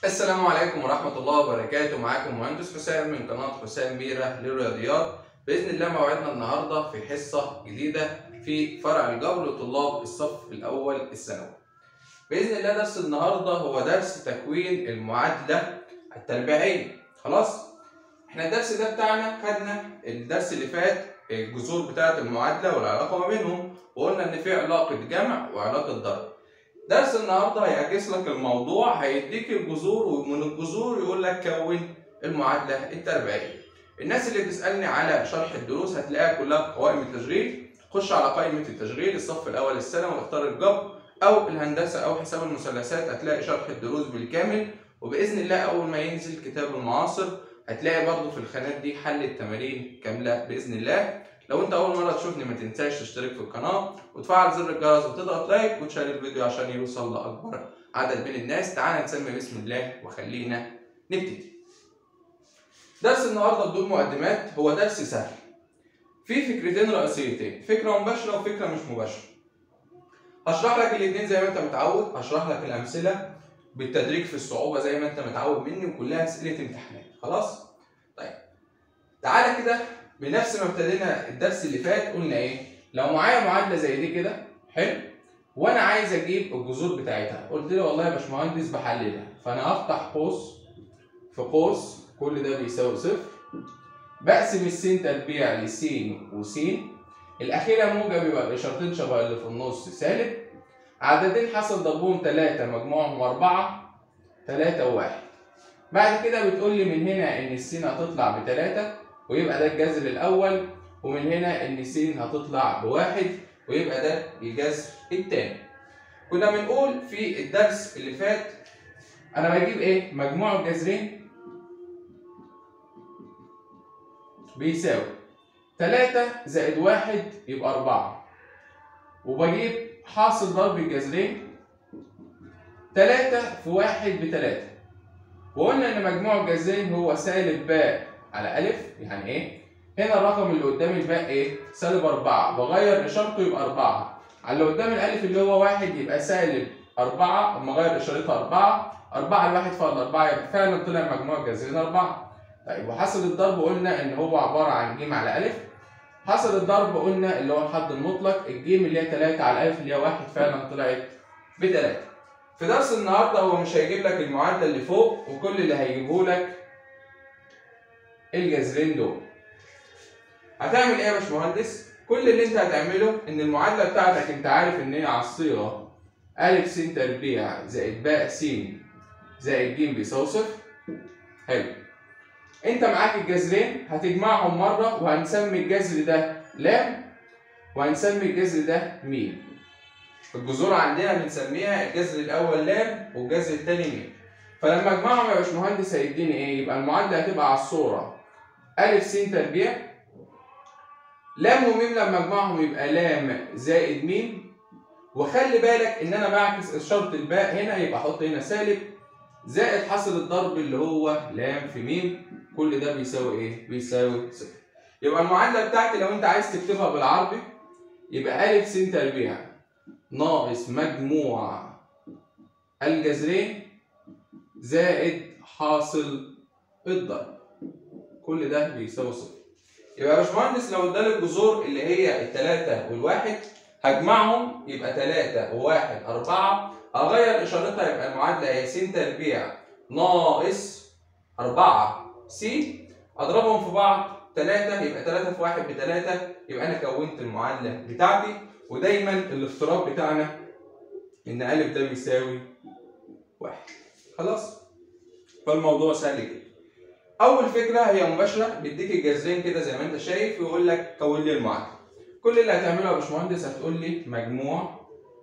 السلام عليكم ورحمة الله وبركاته معاكم مهندس حسام من قناة حسام ميرة للرياضيات بإذن الله موعدنا النهاردة في حصة جديدة في فرع الجبر لطلاب الصف الأول الثانوي بإذن الله درس النهاردة هو درس تكوين المعادلة التربيعية خلاص احنا الدرس ده بتاعنا خدنا الدرس اللي فات الجذور بتاعة المعادلة والعلاقة ما بينهم وقلنا إن في علاقة جمع وعلاقة ضرب درس النهارده هيعكس لك الموضوع هيديك الجذور ومن الجذور يقول لك كون المعادله التربيعيه. الناس اللي بتسالني على شرح الدروس هتلاقيها كلها في قوائم التشغيل، خش على قائمه التشغيل الصف الاول الثانوي واختار الجبر او الهندسه او حساب المثلثات هتلاقي شرح الدروس بالكامل وباذن الله اول ما ينزل كتاب المعاصر هتلاقي برضو في الخانات دي حل التمارين كامله باذن الله. لو انت اول مره تشوفني ما تنساش تشترك في القناه وتفعل زر الجرس وتضغط لايك وتشير الفيديو عشان يوصل لاكبر عدد من الناس تعال نسمي بسم الله وخلينا نبتدي درس النهارده بدون مقدمات هو درس سهل في فكرتين رئيسيتين فكره مباشره وفكره مش مباشره هشرح لك الاثنين زي ما انت متعود هشرح لك الامثله بالتدريج في الصعوبه زي ما انت متعود مني وكلها اسئله امتحانات خلاص طيب تعالى كده بنفس ما ابتدينا الدرس اللي فات قلنا ايه؟ لو معايا معادله زي دي كده حلو وانا عايز اجيب الجذور بتاعتها قلت له والله يا باشمهندس بحللها فانا هفتح قوس في قوس كل ده بيساوي صفر بقسم السين تربيع لس وس الاخيره موجب يبقى الاشارتين شبه اللي في النص سالب عددين حصل ضربهم 3 مجموعهم 4 3 و1 بعد كده بتقول لي من هنا ان السين هتطلع بتلاتة ويبقى ده الجذر الاول ومن هنا ان س هتطلع بواحد ويبقى ده الجذر الثاني كنا بنقول في الدرس اللي فات انا بجيب ايه مجموع الجذرين بيساوي 3 زائد واحد يبقى 4 وبجيب حاصل ضرب الجذرين 3 في واحد بتلاتة وقلنا ان مجموع الجذرين هو سالب باء على ألف يعني إيه؟ هنا الرقم اللي قدام الباء إيه؟ سالب أربعة بغير إشارته يبقى أربعة على اللي قدام الألف اللي هو واحد يبقى سالب أربعة أما أغير إشارتها أربعة أربعة الواحد فوق أربعة يبقى فعلا طلع مجموع الجذرين أربعة طيب وحصل الضرب قلنا إن هو عبارة عن ج على ألف حصل الضرب قلنا اللي هو الحد المطلق الجيم اللي هي 3 على ألف اللي هي واحد فعلا طلعت بتلاتة في درس النهارده هو مش هيجيب لك المعادلة اللي فوق وكل اللي هيجيبه لك الجذرين دول هتعمل ايه يا باشمهندس كل اللي انت هتعمله ان المعادله بتاعتك انت عارف ان هي على الصيغه ا س تربيع زائد باء س زائد ج بيساوي صفر حلو انت معاك الجذرين هتجمعهم مره وهنسمي الجذر ده لام وهنسمي الجذر ده ميم الجذور عندنا بنسميها الجذر الاول لام والجذر الثاني ميم فلما اجمعهم يا باشمهندس هيديني ايه؟ يبقى المعادله هتبقى على الصوره أ س تربيع لام وميم لما اجمعهم يبقى لام زائد ميم وخلي بالك ان انا بعكس اشاره الباء هنا يبقى احط هنا سالب زائد حاصل الضرب اللي هو لام في ميم كل ده بيساوي ايه؟ بيساوي صفر. يبقى المعادله بتاعتي لو انت عايز تكتبها بالعربي يبقى أ س تربيع ناقص مجموع الجذرين زائد حاصل الضرب كل ده بيساوي صفر يبقى يا باشمهندس لو ادالي الجذور اللي هي التلاتة والواحد هجمعهم يبقى تلاتة وواحد أربعة أغير إشارتها يبقى المعادلة هي س تربيع ناقص أربعة س أضربهم في بعض تلاتة يبقى تلاتة في واحد بتلاتة يبقى أنا كونت المعادلة بتاعتي ودايما الافتراض بتاعنا إن أ ده بيساوي واحد خلاص فالموضوع سهل جدا اول فكره هي مباشره بيديك الجذرين كده زي ما انت شايف ويقول لك كون لي المعادله كل اللي هتعمله يا باشمهندس هتقول لي مجموع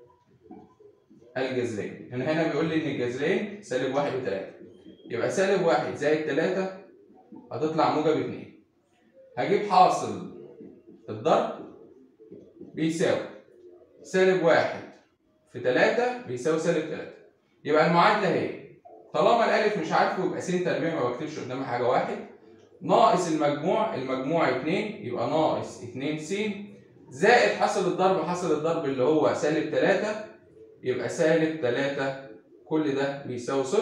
الجذرين هنا هنا بيقول لي ان الجذرين سالب واحد وتلاته يبقى سالب واحد زائد تلاته هتطلع موجب اتنين هجيب حاصل الضرب بيساوي سالب واحد في تلاته بيساوي سالب تلاته يبقى المعادله اهي طالما الالف مش عارفه يبقى س تربيع ما بكتبش قدامها حاجه واحد ناقص المجموع المجموع 2 يبقى ناقص 2 س زائد حاصل الضرب حاصل الضرب اللي هو سالب 3 يبقى سالب 3 كل ده بيساوي صفر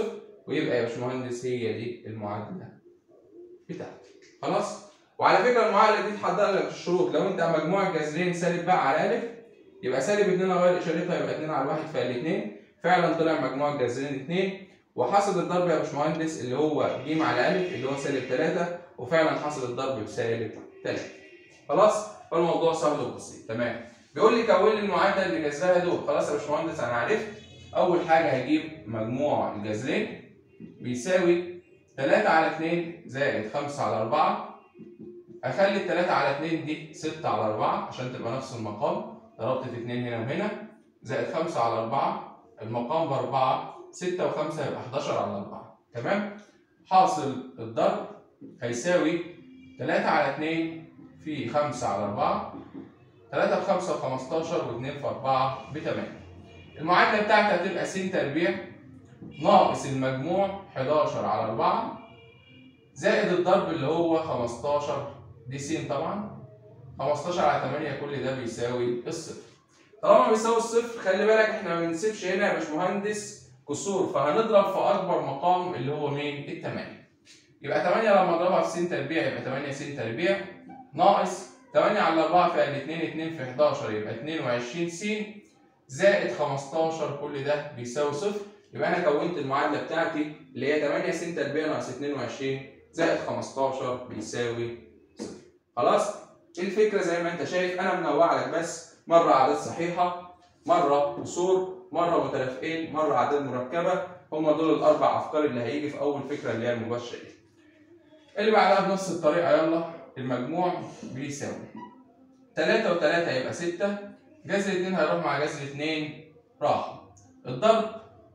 ويبقى يا باشمهندس هي دي المعادله بتاعتي خلاص وعلى فكره المعادله دي تحضر لك الشروط لو انت مجموع الجذرين سالب بقى على الف يبقى سالب 2 اغير اشارتها يبقى 2 على 1 فالاثنين فعلا طلع مجموع الجذرين 2 وحصل الضرب يا باشمهندس اللي هو ج على الف اللي هو سالب 3 وفعلا حصل الضرب بسالب 3 خلاص فالموضوع سهل وبسيط تمام بيقول لي كون لي المعادله اللي جذرها دول خلاص يا باشمهندس انا عرفت اول حاجه هجيب مجموع الجذرين بيساوي 3 على 2 زائد 5 على 4 اخلي ال 3 على 2 دي 6 على 4 عشان تبقى نفس المقام ضربت في 2 هنا وهنا زائد 5 على 4 المقام ب 4 6 و5 يبقى 11 على 4 تمام حاصل الضرب هيساوي 3 على 2 في 5 على 4 3 في 5 ب 15 و2 في 4 ب 8 المعادله بتاعتي هتبقى س تربيع ناقص المجموع 11 على 4 زائد الضرب اللي هو 15 دي س طبعا 15 على 8 كل ده بيساوي الصفر طالما بيساوي الصفر خلي بالك احنا ما بنسيبش هنا يا باشمهندس كسور فهنضرب في اكبر مقام اللي هو مين؟ الثمانية يبقى 8 لما اضربها في س تربيع يبقى 8 س تربيع ناقص 8 على 4 في 2 2 في 11 يبقى 22 س زائد 15 كل ده بيساوي صفر يبقى انا كونت المعادله بتاعتي اللي هي 8 س تربيع ناقص 22 زائد 15 بيساوي صفر خلاص الفكره زي ما انت شايف انا منوع لك بس مره اعداد صحيحه مره كسور مره مترافقين مره اعداد مركبه هم دول الاربع افكار اللي هيجي في اول فكره اللي هي المباشره دي اللي بعدها بنفس الطريقه يلا المجموع بيساوي 3 و3 هيبقى 6 جذر 2 هيروح مع جذر 2 راح الضرب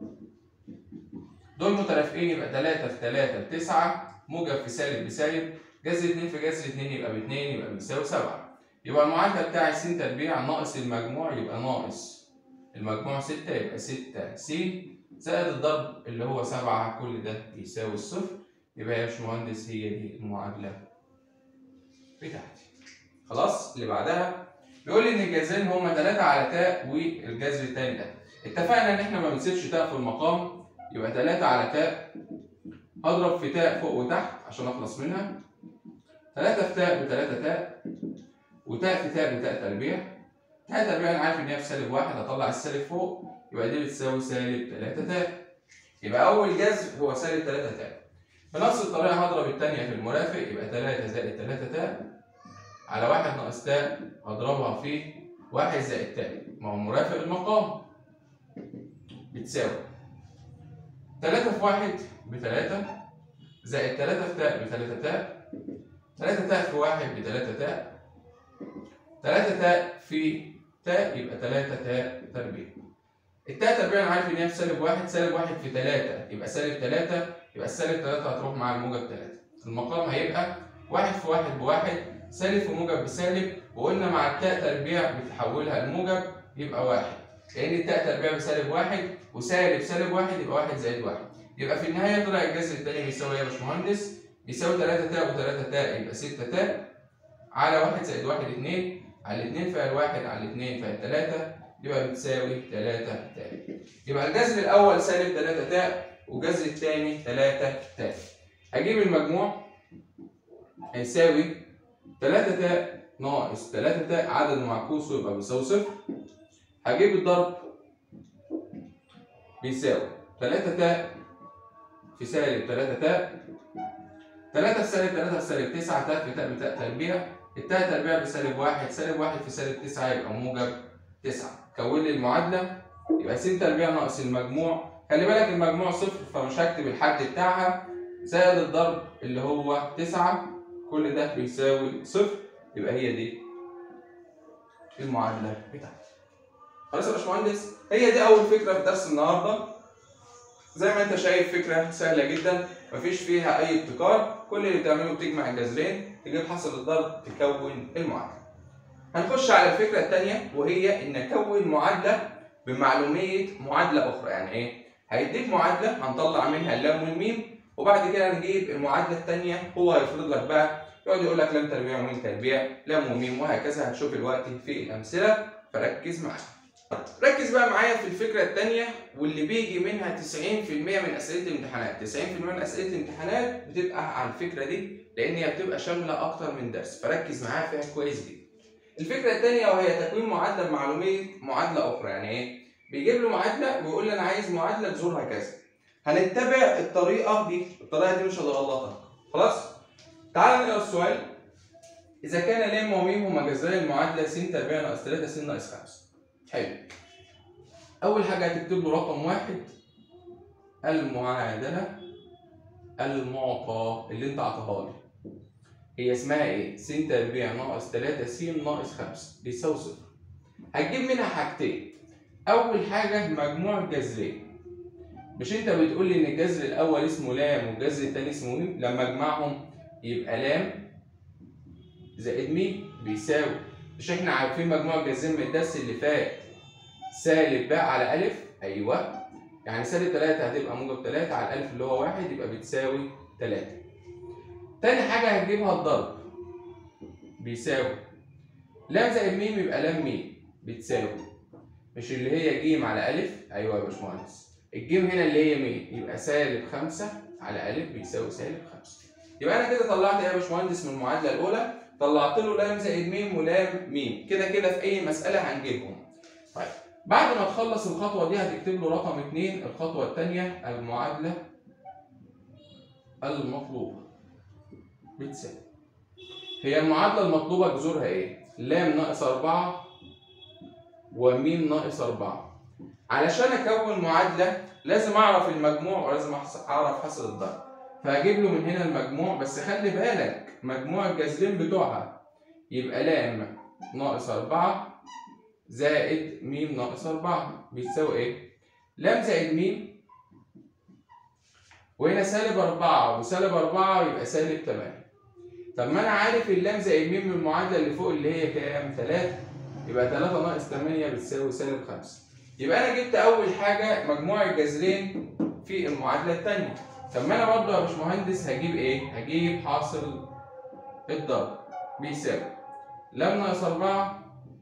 دول مترافقين يبقى 3 في 3 ب 9 موجب في سالب بسالب جذر 2 في جذر 2 يبقى ب 2 يبقى بيساوي 7 يبقى المعادله بتاعي س تربيع ناقص المجموع يبقى ناقص المجموع 6 يبقى 6 س زائد الضرب اللي هو 7 كل ده يساوي الصفر يبقى يا باشمهندس هي دي المعادله بتاعتي خلاص اللي بعدها بيقول لي ان الجذرين هما 3 على تاء والجذر الثاني ده اتفقنا ان احنا ما بنسيبش تاء في المقام يبقى 3 على تاء اضرب في تاء فوق وتحت عشان اخلص منها 3 في تاء ب 3 تاء وتاء في تاء بتاء تربيع تاء تربيع انا عارف ان هي بسالب واحد هطلع السالب فوق يبقى دي بتساوي سالب 3 تاء يبقى اول جذر هو سالب 3 تاء بنفس الطريقه هضرب الثانيه في المرافق يبقى 3 زائد 3 تاء على واحد ناقص تاء هضربها في واحد زائد تاء ما هو مرافق المقام بتساوي 3 في واحد بتلاتة زائد 3 في تاء بتلاتة تاء 3 تاء في واحد بتلاتة تاء 3 تاء في تاء يبقى 3 تاء تربيع التاء تربيع انا عارف ان هي بسالب واحد سالب واحد في 3 يبقى سالب 3 يبقى السالب 3 هتروح مع الموجب 3 المقام هيبقى واحد في واحد بواحد سالب في موجب بسالب وقلنا مع التاء تربيع بتحولها لموجب يبقى واحد لان التاء تربيع بسالب واحد وسالب سالب واحد يبقى واحد زائد واحد يبقى في النهايه طلع الجذر الثاني بيساوي ايه يا باشمهندس؟ بيساوي 3 تاء و3 تاء يبقى 6 تاء على 1 زائد 1 2 على 2 فيها الواحد على 2 فيها 3 يبقى بتساوي 3 تاء يبقى الجذر الاول سالب 3 تاء والجذر الثاني 3 تاء هجيب المجموع هيساوي 3 تاء ناقص 3 تاء عدد معكوسه يبقى بيساوي صفر هجيب الضرب بيساوي 3 تاء في سالب 3 تاء 3 في سالب 3 في سالب 9 تاء في تاء بتاء تربيع التاء تربيع بسالب 1 سالب 1 في سالب 9 يبقى موجب 9 كون لي المعادله يبقى س تربيع ناقص المجموع خلي بالك المجموع صفر فمش هكتب الحد بتاعها زائد الضرب اللي هو 9 كل ده بيساوي صفر يبقى هي دي المعادله بتاعتي خلاص يا باشمهندس هي دي اول فكره في درس النهارده زي ما انت شايف فكره سهله جدا مفيش فيها اي ابتكار كل اللي بتعمله بتجمع الجذرين تجيب حاصل الضرب تكون المعادله هنخش على الفكره الثانيه وهي ان اكون معادله بمعلوميه معادله اخرى يعني ايه هيديك معادله هنطلع منها اللام والميم وبعد كده نجيب المعادله الثانيه هو هيفرض لك بقى يقعد يقول لك لام تربيع وميم تربيع لام وميم وهكذا هتشوف الوقت في الامثله فركز معايا ركز بقى معايا في الفكره الثانيه واللي بيجي منها 90% من اسئله الامتحانات 90% من اسئله الامتحانات بتبقى على الفكره دي لان هي بتبقى شامله اكتر من درس فركز معايا فيها كويس جدا الفكره الثانيه وهي تكوين معادله معلوميه معادله اخرى يعني ايه بيجيب له معادله ويقول لي انا عايز معادله جذورها كذا هنتبع الطريقه دي الطريقه دي مش هتغلطك خلاص تعال نقرا السؤال اذا كان ل وم هما جذري المعادله س تربيع ناقص 3 س ناقص 5 حلو اول حاجه هتكتب له رقم واحد المعادله المعطى اللي انت عطاها لي هي اسمها ايه؟ س تربيع ناقص 3 س ناقص 5 بيساوي صفر. هتجيب منها حاجتين. أول حاجة مجموع الجذرين. مش أنت بتقول لي إن الجذر الأول اسمه لام والجذر الثاني اسمه ميم؟ لما أجمعهم يبقى لام زائد ميم بيساوي مش إحنا عارفين مجموع الجذرين من الدرس اللي فات سالب باء على ألف؟ أيوه. يعني سالب 3 هتبقى موجب 3 على الألف اللي هو 1 يبقى بتساوي 3. تاني حاجة هتجيبها الضرب بيساوي لام زائد ميم يبقى لام ميم بتساوي مش اللي هي جيم على ألف أيوه يا باشمهندس الجيم هنا اللي هي ميم يبقى سالب خمسة على ألف بيساوي سالب خمسة يبقى أنا كده طلعت يا باشمهندس من المعادلة الأولى طلعت له لام زائد ميم ولام ميم كده كده في أي مسألة هنجيبهم طيب بعد ما تخلص الخطوة دي هتكتب له رقم اتنين الخطوة التانية المعادلة المطلوبة بتساوي هي المعادلة المطلوبة جذورها ايه؟ لام ناقص أربعة وميم ناقص أربعة علشان أكون معادلة لازم أعرف المجموع ولازم أعرف حاصل الضرب فهجيب له من هنا المجموع بس خلي بالك مجموع الجذرين بتوعها يبقى لام ناقص أربعة زائد ميم ناقص أربعة بيتساوي إيه؟ لام زائد ميم وهنا سالب أربعة وسالب أربعة يبقى سالب تمانية طب ما أنا عارف اللام زائد ميم من المعادلة اللي فوق اللي هي كام؟ تلاتة يبقى تلاتة ناقص تمانية بتساوي سالب خمسة يبقى أنا جبت أول حاجة مجموع الجذرين في المعادلة التانية طب ما أنا برضه يا باشمهندس هجيب إيه؟ هجيب حاصل الضرب بيساوي لام ناقص أربعة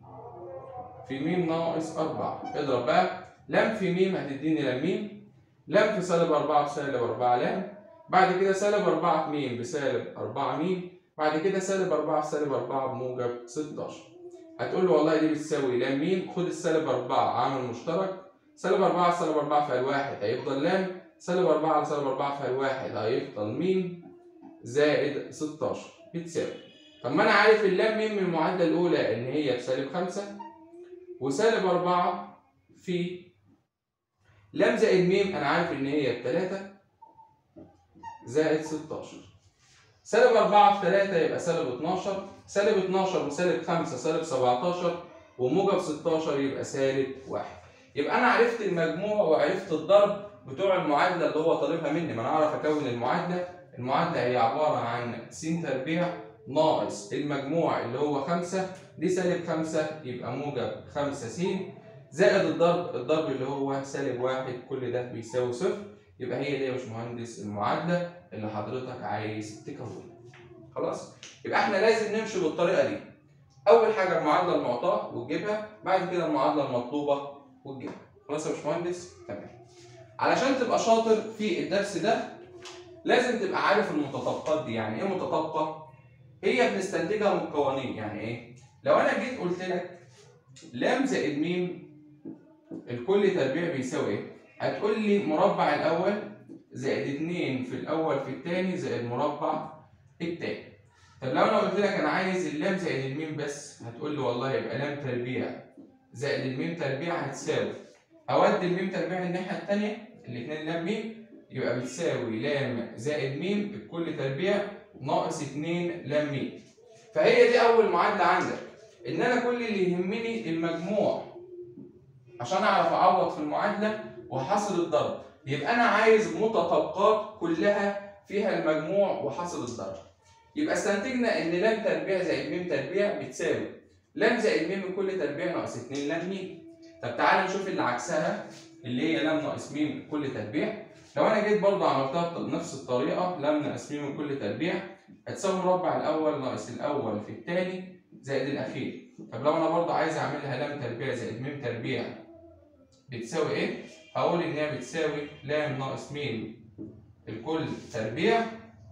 في ميم ناقص أربعة اضرب بقى لام في ميم هتديني لام ميم لام في سالب أربعة بسالب أربعة لام بعد كده سالب أربعة في ميم بسالب أربعة ميم بعد كده سالب أربعة في سالب أربعة بموجب ستاشر هتقول له والله دي بتساوي لام ميم خد السالب أربعة عامل مشترك سالب أربعة على سالب أربعة في الواحد هيفضل لام سالب أربعة على سالب أربعة في الواحد هيفضل ميم زائد ستاشر بتساوي طب ما أنا عارف اللام ميم من المعادلة الأولى إن هي بسالب خمسة وسالب أربعة في لام زائد ميم أنا عارف إن هي بتلاتة زائد 16 سالب 4 في 3 يبقى سالب 12 سالب 12 وسالب 5 سالب 17 وموجب 16 يبقى سالب 1 يبقى انا عرفت المجموع وعرفت الضرب بتوع المعادله اللي هو طالبها مني ما انا اعرف اكون المعادله المعادله هي عباره عن س تربيع ناقص المجموع اللي هو 5 دي سالب 5 يبقى موجب 5 س زائد الضرب الضرب اللي هو سالب 1 كل ده بيساوي صفر يبقى هي دي يا باشمهندس المعادله اللي حضرتك عايز تكونها خلاص يبقى احنا لازم نمشي بالطريقه دي اول حاجه المعادله المعطاه وتجيبها بعد كده المعادله المطلوبه وتجيبها خلاص يا باشمهندس تمام علشان تبقى شاطر في الدرس ده لازم تبقى عارف المتطابقات دي يعني ايه متطابقه هي بنستنتجها من القوانين يعني ايه لو انا جيت قلت لك لام زائد ميم الكل تربيع بيساوي ايه هتقول لي مربع الاول زائد 2 في الاول في الثاني زائد مربع الثاني طب لو انا قلت لك انا عايز اللام زائد الميم بس هتقول لي والله يبقى لام تربيع زائد الميم تربيع هتساوي اودي الميم تربيع الناحيه الثانيه الاثنين لام ميم يبقى بتساوي لام زائد ميم الكل تربيع ناقص 2 لام ميم فهي دي اول معادله عندك ان انا كل اللي يهمني المجموع عشان اعرف اعوض في المعادله وحاصل الضرب يبقى انا عايز متطابقات كلها فيها المجموع وحاصل الضرب يبقى استنتجنا ان لام تربيع زائد ميم تربيع بتساوي لام زائد ميم كل تربيع ناقص 2 لام ميم طب تعالى نشوف اللي عكسها اللي هي لام ناقص ميم كل تربيع لو انا جيت برضه عملتها بنفس الطريقه لام ناقص ميم كل تربيع هتساوي مربع الاول ناقص الاول في الثاني زائد الاخير طب لو انا برضه عايز اعملها لام تربيع زائد م تربيع بتساوي ايه؟ هقول ان هي بتساوي لام ناقص م الكل تربيع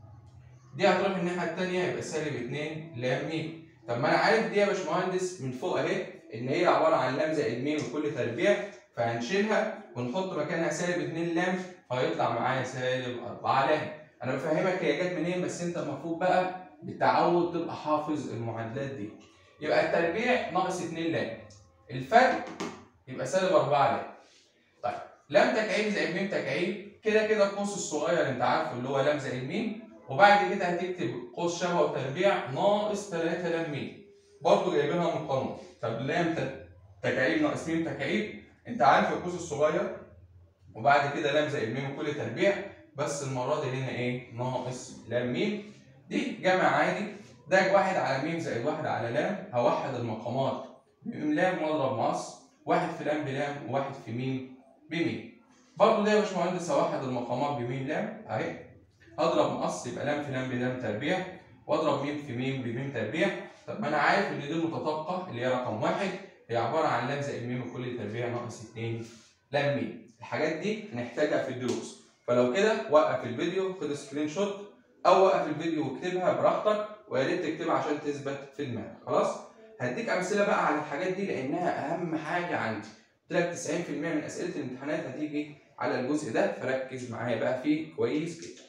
دي هتروح الناحيه الثانيه يبقى سالب 2 لام م طب ما انا عارف دي يا باشمهندس من فوق اهي ان هي عباره عن لام زائد م الكل تربيع فهنشيلها ونحط مكانها سالب 2 لام فهيطلع معايا سالب 4 لام انا بفهمك هي جت منين بس انت المفروض بقى بالتعود تبقى حافظ المعادلات دي يبقى التربيع ناقص 2 لام الفرق يبقى سالب 4 لام طيب لام تكعيب زائد م تكعيب كده كده القوس الصغير انت عارفه اللي هو لام زائد م وبعد كده هتكتب قوس شبه وتربيع ناقص 3 لام م برضه جايبينها من القانون طب لام تكعيب ناقص م تكعيب انت عارف القوس الصغير وبعد كده لام زائد م كل تربيع بس المره دي هنا ايه ناقص لام م دي جمع عادي ده واحد على م زائد واحد على لام هوحد المقامات بم لام واضرب مقص واحد في لام بلام وواحد في م بم برضه ده يا باشمهندس هوحد المقامات بم لام اهي هضرب مقص يبقى لام في لام بلام تربيع واضرب م في م بم تربيع طب ما انا عارف ان دي المتطابقه اللي هي رقم واحد هي عباره عن لام زائد م كل تربيع ناقص 2 لام م الحاجات دي هنحتاجها في الدروس فلو كده وقف الفيديو خد سكرين شوت او وقف الفيديو واكتبها براحتك ويا ريت تكتبها عشان تثبت في دماغك خلاص هديك امثله بقى على الحاجات دي لانها اهم حاجه عندي قلت لك 90% من اسئله الامتحانات هتيجي على الجزء ده فركز معايا بقى فيه كويس جدا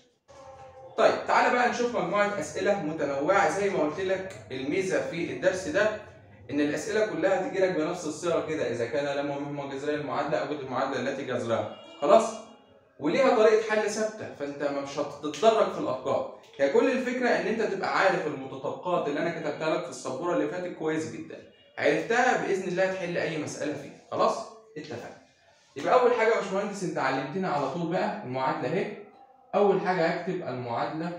طيب تعالى بقى نشوف مجموعه اسئله متنوعه زي ما قلت لك الميزه في الدرس ده ان الاسئله كلها هتجي لك بنفس الصيغه كده اذا كان لم مهمه جذريه المعادله او المعادله التي جذرها خلاص وليها طريقه حل ثابته فانت مش هتتدرج في الافكار هي كل الفكره ان انت تبقى عارف المتطابقات اللي انا كتبتها لك في السبوره اللي فاتت كويس جدا عرفتها باذن الله تحل اي مساله فيها خلاص اتفقنا يبقى اول حاجه يا باشمهندس انت علمتنا على طول بقى المعادله اهي اول حاجه هكتب المعادله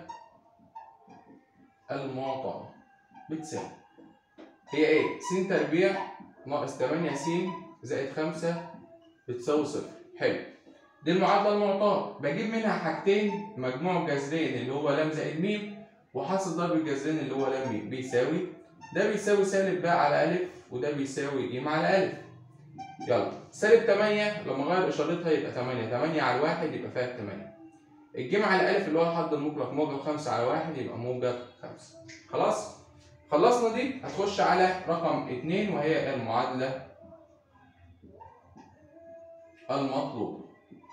المعطاه بتساوي هي ايه س تربيع ناقص 8 س زائد 5 بتساوي صفر حلو دي المعادله المعطاه بجيب منها حاجتين مجموع الجذرين اللي هو لام زائد م وحاصل ضرب الجذرين اللي هو لام م بيساوي ده بيساوي سالب ب على ا وده بيساوي ج على ا يلا سالب 8 لما اغير اشارتها يبقى 8 8 على الواحد يبقى فيها 8 الجيم على الالف اللي هو الحد المطلق موجب 5 على 1 يبقى موجب 5 خلاص خلصنا دي هتخش على رقم 2 وهي المعادله المطلوبه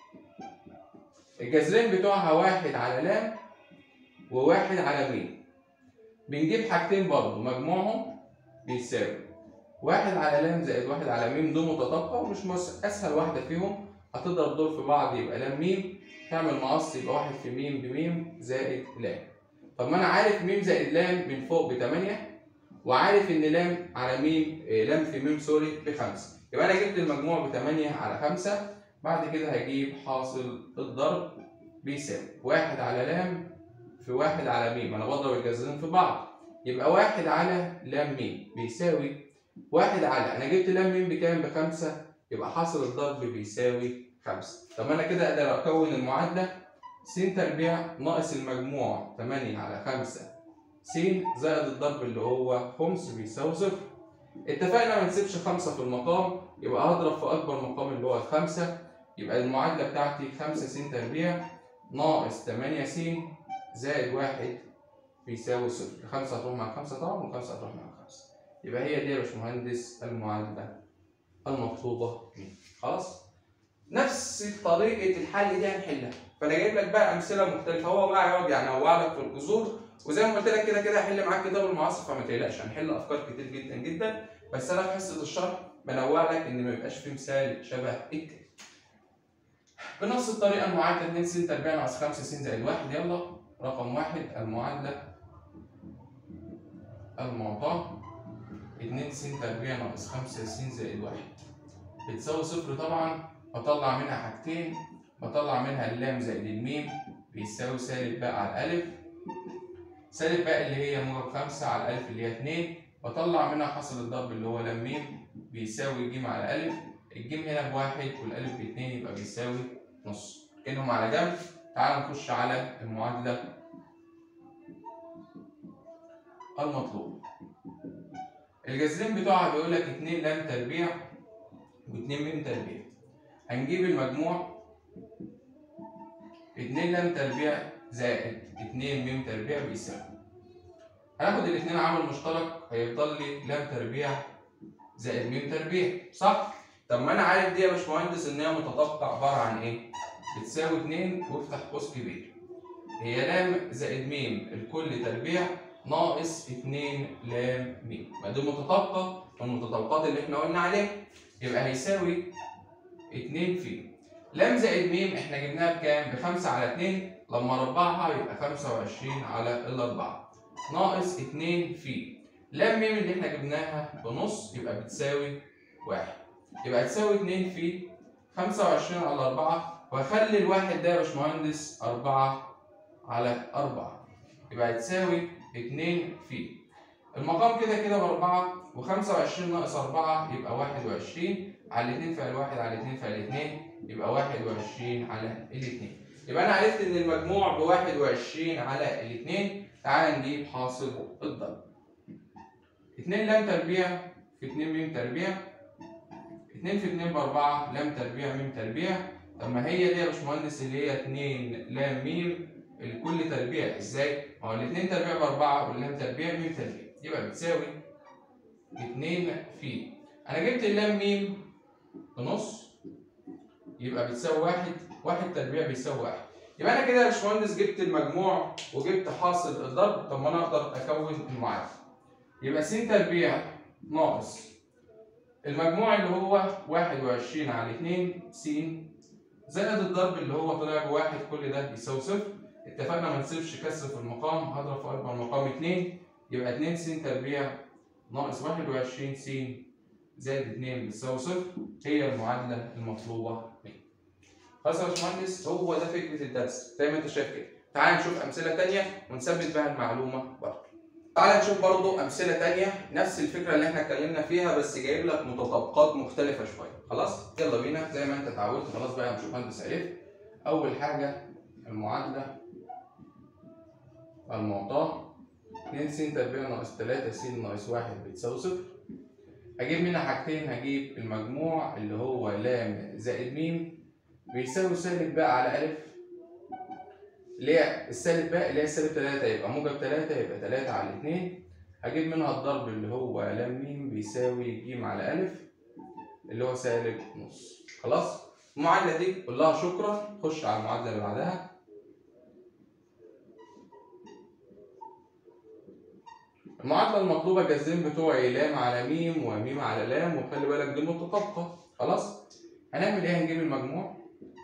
الجذرين بتوعها واحد على لام وواحد على م بنجيب حاجتين برضه مجموعهم بيساوي واحد على لام زائد واحد على م دول متطابقه ومش مس... اسهل واحده فيهم هتضرب دول في بعض يبقى لام م تعمل مقص يبقى واحد في م بم زائد لام طب ما انا عارف م زائد لام من فوق ب 8 وعارف ان لام على م لام في م سوري ب 5 يبقى انا جبت المجموع ب 8 على 5 بعد كده هجيب حاصل الضرب بيساوي واحد على لام في واحد على م انا بضرب الجذرين في بعض يبقى واحد على لام م بيساوي واحد على انا جبت لام م بكام بخمسة يبقى حاصل الضرب بيساوي خمسة طب انا كده اقدر اكون المعادلة س تربيع ناقص المجموع 8 على 5 س زائد الضرب اللي هو خمس بيساوي صفر اتفقنا ما نسيبش خمسة في المقام يبقى هضرب في أكبر مقام اللي هو الخمسة يبقى المعادلة بتاعتي خمسة س تربيع ناقص تمانية س زائد واحد بيساوي صفر الخمسة هتروح مع الخمسة طبعا والخمسة هتروح مع الخمسة يبقى هي دي يا باشمهندس المعادلة المطلوبة مني خلاص نفس طريقة الحل دي هنحلها فأنا جايب لك بقى أمثلة مختلفة هو بقى هيقعد يعني ينوع لك في الجذور وزي ما قلت لك كده كده هحل معاك كتاب المعاصر فما تقلقش هنحل افكار كتير جدا جدا بس انا في حصه الشرح بنوع لك ان ما يبقاش في مثال شبه التاني. بنفس الطريقه المعادله 2 س تربيع ناقص 5 س زائد 1 يلا رقم واحد المعادله المعطاه 2 س تربيع ناقص 5 س زائد 1 بتساوي صفر طبعا بطلع منها حاجتين بطلع منها اللام زائد الميم بيساوي سالب باء على الالف سالب باء اللي هي موجب 5 على الألف اللي هي 2 بطلع منها حاصل الضرب اللي هو لام م بيساوي ج على ألف الجيم هنا بواحد والألف باتنين يبقى بيساوي نص كأنهم على جنب تعال نخش على المعادلة المطلوبة الجذرين بتوعها بيقول لك 2 لام تربيع و2 ميم تربيع هنجيب المجموع 2 لام تربيع زائد 2 ميم تربيع بيساوي هناخد الاثنين عامل مشترك هيفضل لي لام تربيع زائد ميم تربيع صح؟ طب ما انا عارف دي يا باشمهندس ان هي متطابقه عباره عن ايه؟ بتساوي 2 وافتح قوس كبير هي لام زائد ميم الكل تربيع ناقص 2 لام ميم ما دي متطابقه من المتطابقات اللي احنا قلنا عليها يبقى هيساوي 2 في لام زائد ميم احنا جبناها بكام؟ ب 5 على 2 لما اربعها يبقى 25 على الاربعه ناقص 2 في لام ميم اللي احنا جبناها بنص يبقى بتساوي 1 يبقى تساوي 2 في 25 على 4 واخلي الواحد ده يا باشمهندس 4 على 4 يبقى تساوي 2 في المقام كده كده ب 4 و25 ناقص 4 يبقى 21 على 2 فعل 1 على 2 فعل 2 يبقى 21 على الاثنين يبقى انا عرفت ان المجموع ب 21 على الاثنين تعال نجيب حاصل الضرب 2 لام تربيع في 2 ميم تربيع 2 في 2 ب 4 لام تربيع ميم تربيع طب ما هي دي يا باشمهندس اللي هي 2 لام ميم الكل تربيع ازاي؟ ما هو الاثنين تربيع ب 4 واللام تربيع ميم تربيع يبقى بتساوي 2 في انا جبت اللام ميم بنص يبقى بتساوي 1 1 تربيع بيساوي 1 يبقى انا كده يا باشمهندس جبت المجموع وجبت حاصل الضرب طب ما انا اقدر اكون المعادله يبقى س تربيع ناقص المجموع اللي هو 21 على 2 س زائد الضرب اللي هو طلع بواحد كل ده بيساوي صفر اتفقنا ما نسيبش كسر في المقام هضرب في اكبر مقام 2 يبقى 2 س تربيع ناقص 21 س زائد 2 بتساوي صفر هي المعادله المطلوبه مني. خلاص يا باشمهندس هو ده فكره الدرس زي ما انت شايف كده. تعال نشوف امثله ثانيه ونثبت بها المعلومه برضه. تعال نشوف برضه امثله ثانيه نفس الفكره اللي احنا اتكلمنا فيها بس جايب لك متطابقات مختلفه شويه خلاص يلا بينا زي ما انت اتعودت خلاص بقى يا باشمهندس عرفت اول حاجه المعادله المعطاه 2 س تربيع ناقص 3 س ناقص 1 بتساوي صفر هجيب منها حاجتين هجيب المجموع اللي هو لام زائد م بيساوي سالب باء على أ اللي هي السالب باء اللي هي سالب 3 يبقى موجب 3 يبقى 3 على 2 هجيب منها الضرب اللي هو لام م بيساوي ج على أ اللي هو سالب نص خلاص المعادلة دي قول لها شكرا خش على المعادلة اللي بعدها المعادلة المطلوبة الجذرين بتوعي لام على م وم على لام وخلي بالك دي متطابقة خلاص هنعمل ايه هنجيب المجموع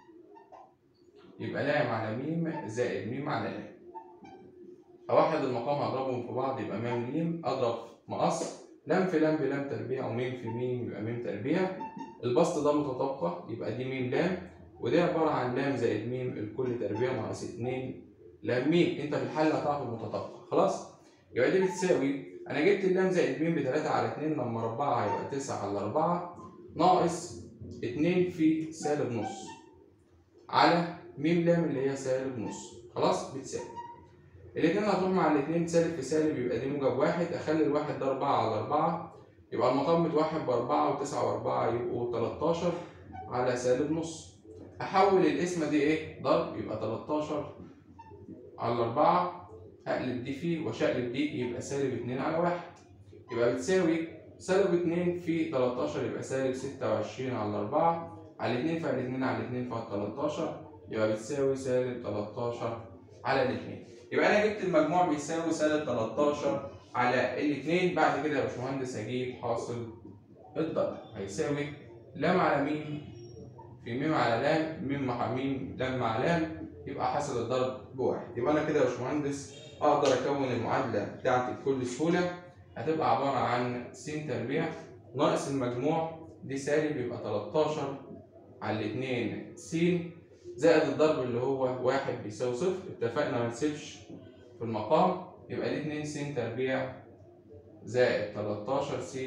يبقى لام على م زائد م على لام أوحد المقام هضربهم في بعض يبقى م م أضرب مقص لام في لام بلام تربيع وميم في ميم يبقى ميم تربيع البسط ده متطابقة يبقى دي ميم لام ودي عبارة عن لام زائد ميم الكل تربيع ناقص اتنين لام ميم انت في الحل هتعرف المتطابقة خلاص يبقى دي بتساوي انا جبت اللام زائد ميم بتلاتة على اتنين لما اربعة يبقى تسعة على اربعة ناقص اتنين في سالب نص على ميم لام اللي هي سالب نص خلاص بتساوي الاتنين هتروح مع الاتنين سالب في سالب يبقى دي موجب واحد اخلي الواحد ده اربعة على اربعة يبقى المقام متوحد باربعة وتسعة واربعة يبقوا تلاتاشر على سالب نص احول القسمة دي ايه ضرب يبقى تلاتاشر على اربعة هقلب دي فيه واشقلب دي يبقى سالب اتنين على واحد يبقى بتساوي سالب اتنين في تلاتاشر يبقى سالب ستة وعشرين على أربعة على اتنين فعل اتنين على اتنين فعل تلاتاشر يبقى بتساوي سالب تلاتاشر على الاتنين يبقى أنا جبت المجموع بيساوي سالب تلاتاشر على الاتنين بعد كده يا باشمهندس هجيب حاصل الضرب هيساوي لام على ميم في ميم على لام ميم مع ميم لام مع لام يبقى حاصل الضرب بواحد يبقى أنا كده يا باشمهندس أقدر أكون المعادلة بتاعتي بكل سهولة هتبقى عبارة عن س تربيع ناقص المجموع دي سالب يبقى 13 على الاتنين س زائد الضرب اللي هو واحد بيساوي صفر اتفقنا ما نسيبش في المقام يبقى دي 2 س تربيع زائد 13 س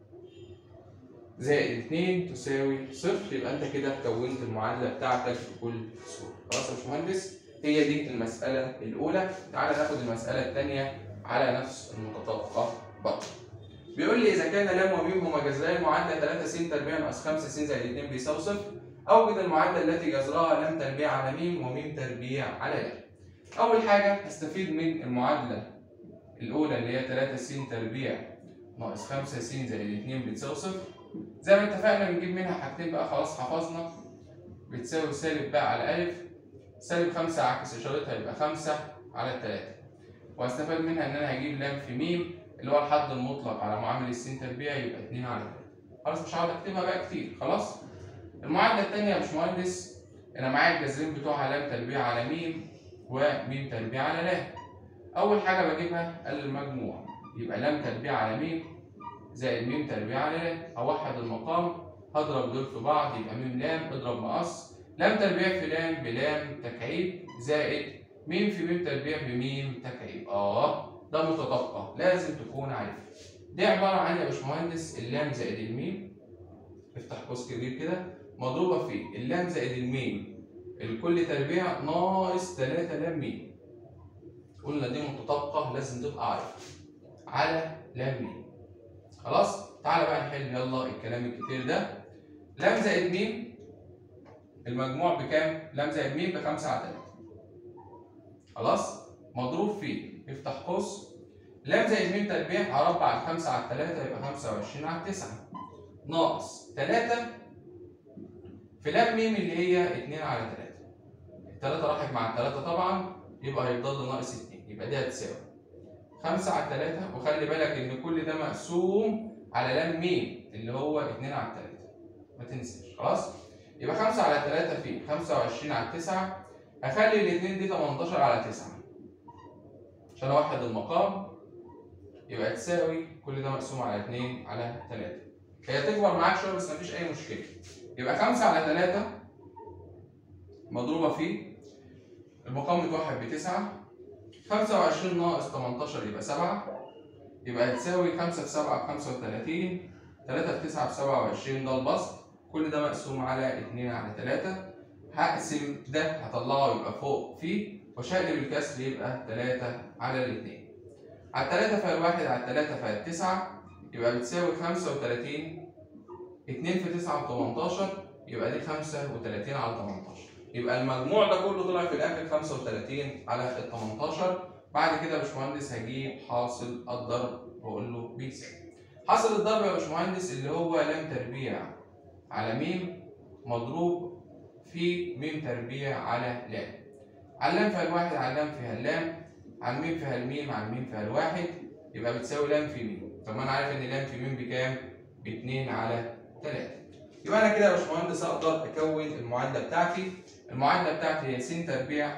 زائد 2 تساوي صفر يبقى انت كده كونت المعادلة بتاعتك بكل سهولة خلاص يا باشمهندس هي دي المسألة الأولى تعالى ناخد المسألة الثانية على نفس المتطابقة برضه بيقول لي اذا كان لام وميم هما جذري المعادله 3 س تربيع ناقص 5 س زائد 2 بيساوي صفر اوجد المعادله التي جذرها لام تربيع على ميم وميم تربيع على لام اول حاجه هستفيد من المعادله الاولى اللي هي 3 س تربيع ناقص 5 س زائد 2 بتساوي صفر زي ما اتفقنا بنجيب منها حاجتين بقى خلاص حفظنا بتساوي سالب باء على ألف سالب خمسة عكس إشارتها يبقى خمسة على التلاتة وهستفاد منها إن أنا هجيب لام في ميم اللي هو الحد المطلق على معامل السين تربيع يبقى اتنين على تلاتة خلاص مش هقعد أكتبها بقى كتير خلاص المعادلة التانية يا باشمهندس أنا معايا الجذرين بتوعها لام تربيع على ميم وميم تربيع على لام أول حاجة بجيبها قال المجموع يبقى لام تربيع على ميم زائد ميم تربيع على لام أوحد المقام هضرب دول في بعض يبقى ميم لام اضرب مقص لام تربيع في لام بلام تكعيب زائد ميم في ميم تربيع بميم تكعيب اه ده متطابقة لازم تكون عارف دي عبارة عن يا باشمهندس اللام زائد الميم افتح قوس كبير كده مضروبة في اللام زائد الميم الكل تربيع ناقص 3 لام ميم قلنا دي متطابقة لازم تبقى عارف على لام ميم خلاص تعالى بقى نحل يلا الكلام الكتير ده لام زائد ميم المجموع بكام؟ لام زائد ميم بخمسة على تلاتة خلاص؟ مضروب في افتح قوس لام زائد ميم تربيع هربع الخمسة على التلاتة يبقى خمسة وعشرين على التسعة ناقص تلاتة في لام ميم اللي هي اتنين على تلاتة التلاتة راحت مع التلاتة طبعا يبقى هيفضل لي ناقص اتنين يبقى دي هتساوي خمسة على التلاتة وخلي بالك إن كل ده مقسوم على لام ميم اللي هو اتنين على التلاتة ما تنساش خلاص يبقى 5 على 3 في 25 على 9 هخلي الاثنين دي 18 على 9 عشان اوحد المقام يبقى تساوي كل ده مقسوم على 2 على 3 هي تكبر معاك شويه بس مفيش اي مشكله يبقى 5 على 3 مضروبه في المقام متوحد ب 9 25 ناقص 18 يبقى 7 يبقى هتساوي 5 في 7 ب 35 3 في 9 ب 27 ده البسط كل ده مقسوم على 2 على 3 هقسم ده هطلعه يبقى فوق فيه وشقلب الكسر يبقى 3 على الاثنين على 3 فيها الواحد على 3 فيها 9 يبقى بتساوي 35 2 في 9 ب 18 يبقى دي 35 على 18 يبقى المجموع ده كله طلع في الاخر 35 على ال 18 بعد كده يا باشمهندس هجيب حاصل الضرب واقول له بيساوي حاصل الضرب يا باشمهندس اللي هو لام تربيع على ميم مضروب في ميم تربيع على لام على اللام فيها الواحد على اللام فيها اللام على الميم فيها الميم على الميم فيها الواحد يبقى بتساوي لام في ميم طب ما انا عارف ان لام في ميم بكام؟ ب 2 على 3 يبقى انا كده يا باشمهندس اقدر اكون المعادله بتاعتي المعادله بتاعتي هي س تربيع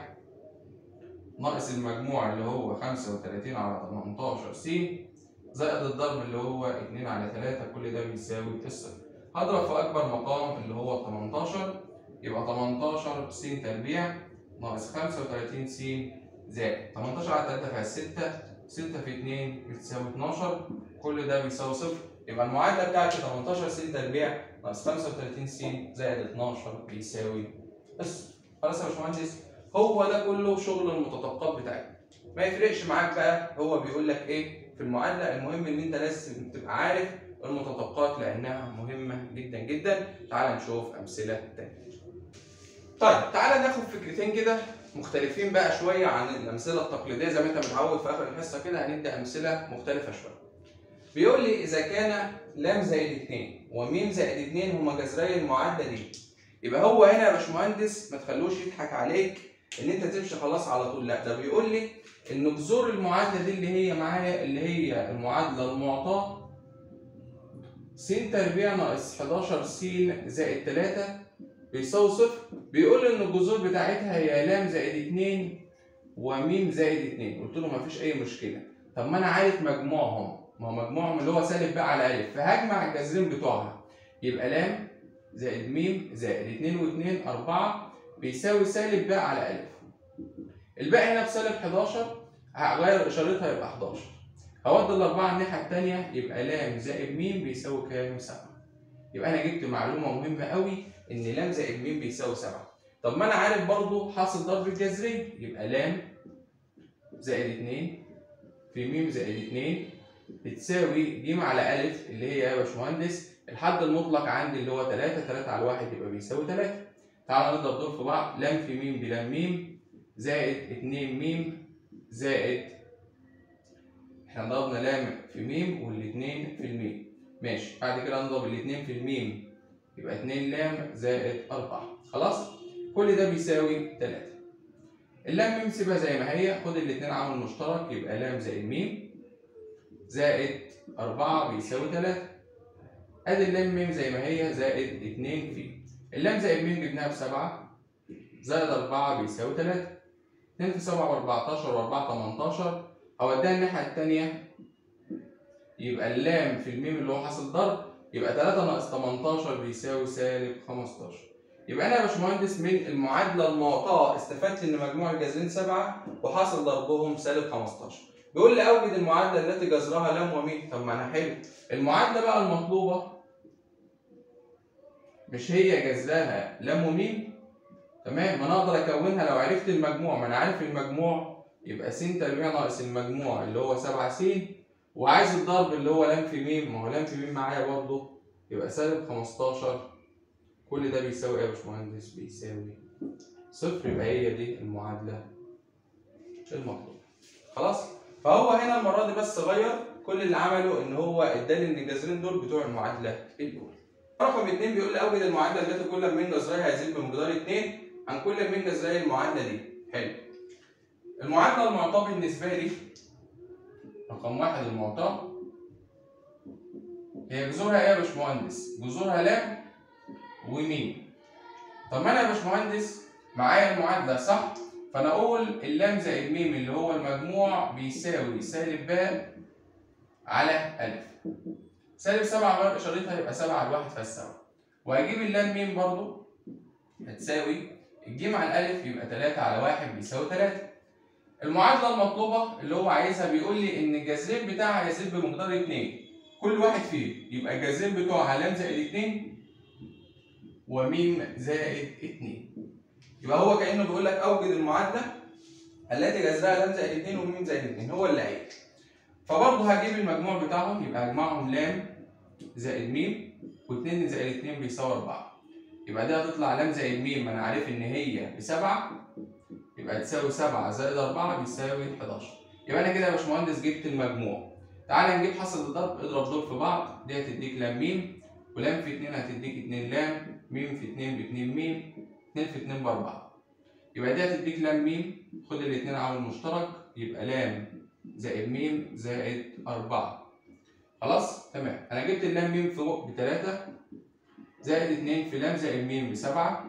ناقص المجموع اللي هو 35 على 18 س زائد الضرب اللي هو 2 على 3 كل ده بيساوي الصفر هضرب في أكبر مقام اللي هو 18 يبقى 18 س تربيع ناقص 35 س زائد 18 على 3 فيها 6 6 في 2 بتساوي 12 كل ده بيساوي صفر يبقى المعادلة بتاعتي 18 س تربيع ناقص 35 س زائد 12 بيساوي الصفر خلاص يا باشمهندس هو ده كله شغل المتطابقات بتاعتنا ما يفرقش معاك بقى هو بيقول لك ايه في المعادلة المهم ان انت لازم تبقى عارف المتطابقات لانها مهمه جدا جدا تعال نشوف امثله تانية طيب تعالى ناخد فكرتين كده مختلفين بقى شويه عن الامثله التقليديه زي ما انت متعود في اخر الحصه كده هندي امثله مختلفه شويه بيقول لي اذا كان لام زائد 2 وميم زائد 2 هما جذري المعادله دي يبقى هو هنا يا باشمهندس ما تخلوش يضحك عليك ان انت تمشي خلاص على طول لا ده بيقول لي ان جذور المعادله دي اللي هي معايا اللي هي المعادله المعطاه س تربيع ناقص 11 س زائد 3 بيساوي صفر بيقول ان الجذور بتاعتها هي لام زائد 2 وميم زائد 2 قلت له مفيش اي مشكله طب ما انا عارف مجموعهم ما هو مجموعهم اللي هو سالب بقى على الف فهجمع الجذرين بتوعها يبقى لام زائد ميم زائد 2 و2 4 بيساوي سالب بقى على الف الباقي هنا بسالب 11 هغير اشارتها يبقى 11 هودي الأربعة الناحية التانية يبقى لام زائد ميم بيساوي كام؟ سبعة. يبقى أنا جبت معلومة مهمة قوي إن لام زائد ميم بيساوي سبعة. طب ما أنا عارف برضو حاصل ضرب الجذري يبقى لام زائد اتنين في ميم زائد اتنين بتساوي ج على ألف اللي هي يا باشمهندس الحد المطلق عندي اللي هو 3 3 على 1 يبقى بيساوي 3 تعالى نضرب دول في بعض لام في م بلام م زائد 2 م زائد احنا ضربنا لام في م والاثنين في الميم ماشي بعد كده نضرب الاثنين في الميم يبقى 2 لام زائد 4 خلاص كل ده بيساوي 3 اللام م سيبها زي ما هي خد الاثنين عامل مشترك يبقى لام زائد م زائد 4 بيساوي 3 ادي اللام م زي ما هي زائد 2 في اللام زائد م جبناها ب 7 زائد 4 بيساوي 3 2 في 7 ب 14 و4 18 هوديها الناحية التانية يبقى اللام في الميم اللي هو حاصل ضرب يبقى 3 ناقص 18 بيساوي سالب 15 يبقى انا يا باشمهندس من المعادله المعطاه استفدت ان مجموع الجذرين 7 وحاصل ضربهم سالب 15 بيقول لي اوجد المعادله التي جذرها لام وميم طب ما انا حلو المعادله بقى المطلوبه مش هي جذرها لام وميم تمام ما انا اقدر اكونها لو عرفت المجموع ما انا عارف المجموع يبقى س تربيع ناقص المجموع اللي هو 7 س وعايز الضرب اللي هو لام في ميم ما هو لام في ميم معايا برضه يبقى سالب 15 كل ده بيساوي ايه يا باشمهندس؟ بيساوي صفر يبقى هي دي المعادلة المطلوبة. خلاص؟ فهو هنا المرة دي بس غير كل اللي عمله ان هو اداني ان الجذرين دول بتوع المعادلة الأولى. رقم اثنين بيقول لي اوجد المعادلة التي كل من جذريها يزيد بمقدار اثنين عن كل من جذري المعادلة دي. حلو. المعادلة المعطاة بالنسبة لي رقم واحد المعطاة هي جذورها ايه يا باشمهندس؟ جذورها لام وميم. طب ما انا يا باشمهندس معايا المعادلة صح؟ فانا اقول اللام زائد ميم اللي هو المجموع بيساوي سالب باء على ألف. سالب سبعة غير إشارتها يبقى سبعة على الواحد فالسبعة. وهجيب اللام ميم برضو هتساوي الجيم على الألف يبقى تلاتة على واحد بيساوي تلاتة. المعادلة المطلوبة اللي هو عايزها بيقول لي إن الجذرين بتاعها يزيد بمقدار اتنين. كل واحد فيه يبقى الجذرين بتوعها لام زائد اتنين وميم زائد اتنين. يبقى هو كأنه بيقول لك أوجد المعادلة التي جذرها لام زائد اتنين وميم زائد اتنين هو اللي قايل. فبرضه هجيب المجموع بتاعهم يبقى هجمعهم لام زائد ميم واتنين زائد اتنين بيساوي أربعة. يبقى دي هتطلع لام زائد ميم أنا عارف إن هي بسبعة يبقى تساوي سبعة زائد أربعة بيساوي 11. يبقى أنا كده يا باشمهندس جبت المجموع. تعالى نجيب حاصل الضرب اضرب دول في بعض دي هتديك لام ميم ولام في اتنين هتديك اتنين لام ميم في اتنين باتنين ميم اتنين في اتنين بأربعة. يبقى دي هتديك لام ميم خد الاتنين عامل مشترك يبقى لام زائد ميم زائد أربعة. خلاص؟ تمام أنا جبت اللام ميم فوق بتلاتة زائد اتنين في لام زائد ميم بسبعة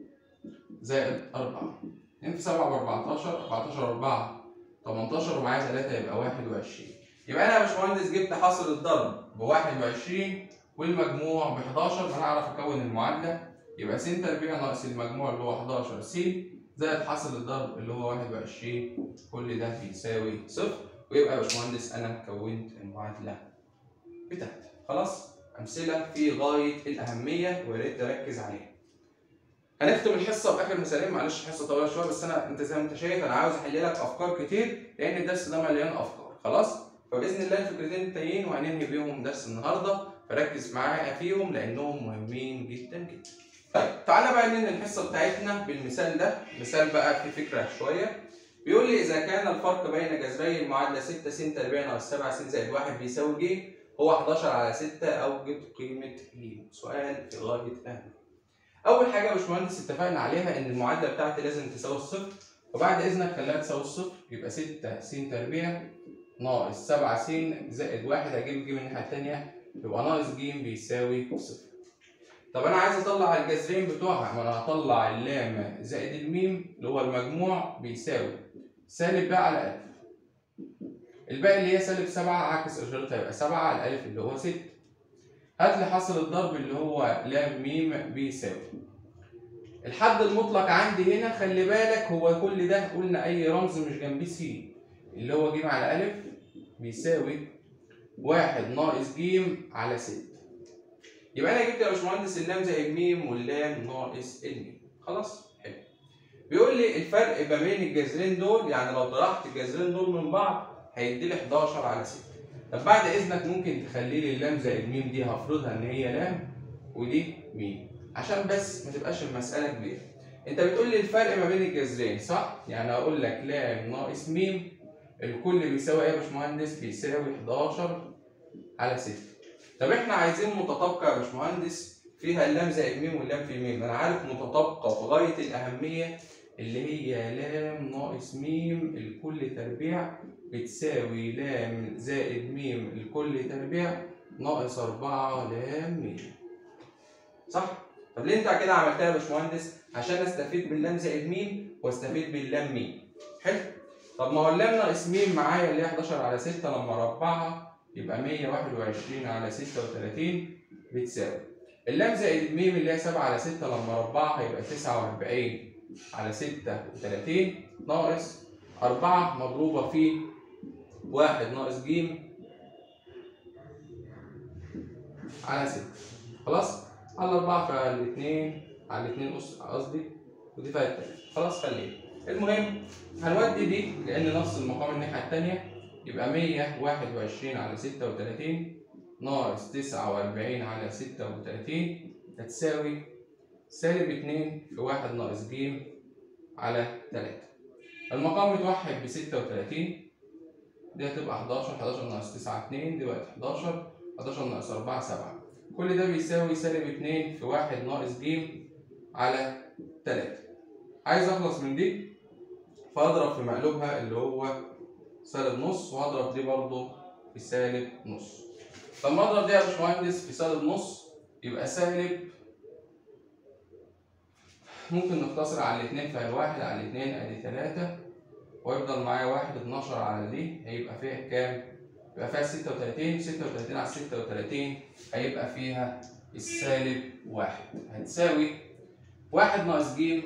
زائد أربعة. اتنين في سبعة بأربعتاشر أربعتاشر أربعة تمنتاشر ومعايا تلاتة يبقى واحد وعشرين. يبقى أنا يا باشمهندس جبت حاصل الضرب بواحد وعشرين والمجموع ب 11 فأنا أعرف أكون المعادلة يبقى س تربيع ناقص المجموع اللي هو 11 س زائد حاصل الضرب اللي هو 21 كل ده بيساوي صفر ويبقى يا باشمهندس أنا كونت المعادلة بتاعتي خلاص أمثلة في غاية الأهمية ويا ريت تركز عليها. هنختم الحصة بآخر مثالين معلش حصة طويلة شوية بس أنا أنت زي ما أنت شايف أنا عاوز أحل لك أفكار كتير لأن الدرس ده مليان أفكار خلاص؟ فباذن الله الفكرتين التانيين وهننهي بيهم درس النهارده فركز معايا فيهم لانهم مهمين جدا جدا. طيب تعالى بقى ننهي الحصه بتاعتنا بالمثال ده مثال بقى في فكره شويه بيقول لي اذا كان الفرق بين جذري المعادله 6 س تربيع ناقص 7 س زائد 1 بيساوي ج هو 11 على 6 اوجد قيمه ج سؤال في غايه الاهميه. اول حاجه يا باشمهندس اتفقنا عليها ان المعادله بتاعتي لازم تساوي الصفر وبعد اذنك خليها تساوي الصفر يبقى 6 س تربيع ناقص 7 س زائد 1 هجيب ج من الناحيه الثانيه يبقى ناقص ج بيساوي صفر. طب انا عايز اطلع الجذرين بتوعها ما انا هطلع اللام زائد الميم اللي هو المجموع بيساوي سالب باء على الف. الباقي اللي هي سالب 7 عكس اشارتها يبقى 7 على الالف اللي هو 6. هات لي حاصل الضرب اللي هو لام ميم بيساوي. الحد المطلق عندي هنا خلي بالك هو كل ده قلنا اي رمز مش جنبيه س اللي هو ج على ألف بيساوي واحد ناقص ج على ستة. يبقى أنا جبت يا باشمهندس اللام زائد ميم واللام ناقص الميم. خلاص؟ حلو. بيقول لي الفرق ما بين الجذرين دول يعني لو طرحت الجذرين دول من بعض هيدي لي 11 على 6. طب بعد اذنك ممكن تخلي لي اللام زائد ميم دي هفرضها ان هي لام ودي ميم عشان بس ما تبقاش المساله كبيره انت بتقول لي الفرق ما بين الجذرين صح يعني اقول لك لام ناقص ميم الكل بيساوي ايه يا باشمهندس بيساوي 11 على 6 طب احنا عايزين متطابقه يا باشمهندس فيها اللام زائد ميم واللام في ميم انا عارف متطابقه في غايه الاهميه اللي هي لام ناقص ميم الكل تربيع بتساوي لام زائد ميم الكل تربيع ناقص أربعة لام ميم صح؟ طب ليه انت كده عملتها يا باشمهندس؟ عشان استفيد باللام زائد ميم واستفيد باللام ميم حلو؟ طب ما هو اللام ناقص ميم معايا اللي هي 11 على 6 لما اربعها يبقى 121 على 36 بتساوي اللام زائد ميم اللي هي 7 على 6 لما اربعها يبقى 49 على 36 ناقص 4 مضروبة في 1 ناقص ج على 6 خلاص؟ على 4 فعلى 2 على 2 أس قصدي ودي فيها التلاتة خلاص خليها المهم هنودي دي لأن نفس المقام الناحية التانية يبقى 121 على 36 ناقص 49 على 36 هتساوي سالب 2 في 1 ناقص ج على 3 المقام متوحد ب 36 دي هتبقى 11 11 ناقص 9 2 دي بقت 11 11 ناقص 4 7 كل ده بيساوي سالب 2 في 1 ناقص ج على 3 عايز اخلص من دي فاضرب في مقلوبها اللي هو سالب نص وهضرب دي برضه في سالب نص لما اضرب دي يا باشمهندس في سالب نص يبقى سالب ممكن نختصر على الاثنين فهي واحد على الاثنين ادي تلاتة ويفضل معايا واحد اتناشر على دي هيبقى فيها كام؟ يبقى فيها ستة وتلاتين ستة وتلاتين على ستة وتلاتين هيبقى فيها السالب واحد هتساوي واحد ناقص ج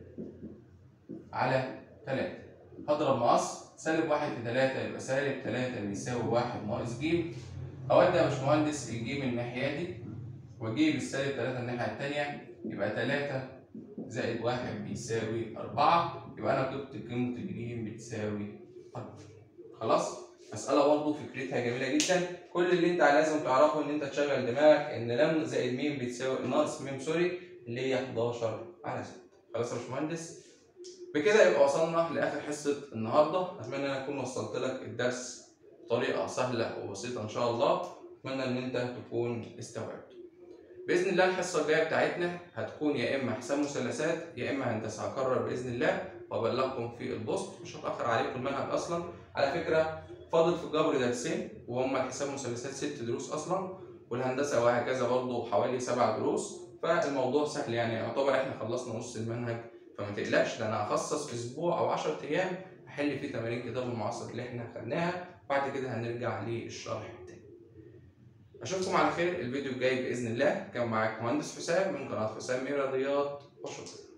على تلاتة هضرب مقص سالب واحد في تلاتة يبقى سالب تلاتة بيساوي واحد ناقص ج أودي يا باشمهندس الجيم الناحية دي وأجيب السالب تلاتة الناحية التانية يبقى تلاتة زائد واحد بيساوي أربعة يبقى أنا جبت قيمة الجيم بتساوي أربعة خلاص؟ مسألة برضه فكرتها جميلة جدا كل اللي أنت لازم تعرفه إن أنت تشغل دماغك إن لام زائد ميم بتساوي ناقص ميم سوري اللي هي 11 على 6 خلاص يا باشمهندس؟ بكده يبقى وصلنا لآخر حصة النهاردة أتمنى إن أنا أكون وصلت لك الدرس بطريقة سهلة وبسيطة إن شاء الله أتمنى إن أنت تكون استوعبت. بإذن الله الحصة الجاية بتاعتنا هتكون يا إما حساب مثلثات يا إما هندسة هكرر بإذن الله وأبلغكم في البوست مش هتأخر عليكم المنهج أصلا على فكرة فاضل في الجبر درسين وهما الحساب مثلثات ست دروس أصلا والهندسة وهكذا برضه حوالي سبع دروس فالموضوع سهل يعني يعتبر إحنا خلصنا نص المنهج فما تقلقش ده أنا هخصص أسبوع أو 10 أيام أحل فيه تمارين كتاب المعاصر اللي إحنا خدناها بعد كده هنرجع للشرح التاني اشوفكم على خير الفيديو الجاي باذن الله كان معاك مهندس حسام من قناه حسام رياضيات وشكرا